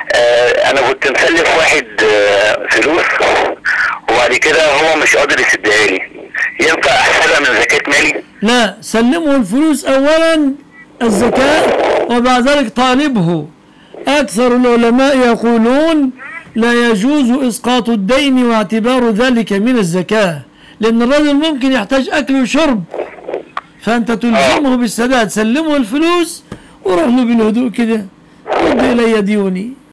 آه انا كنت مسلف واحد آه فلوس وبعد كده هو مش قادر يسدها لي ينفع احسبها من زكاة مالي؟ لا سلمه الفلوس أولا الزكاة وبعد ذلك طالبه أكثر العلماء يقولون لا يجوز إسقاط الدين واعتبار ذلك من الزكاة لأن الرجل ممكن يحتاج أكل وشرب فأنت تلزمه بالسداد سلمه الفلوس وروح له بالهدوء كده رد إلي ديوني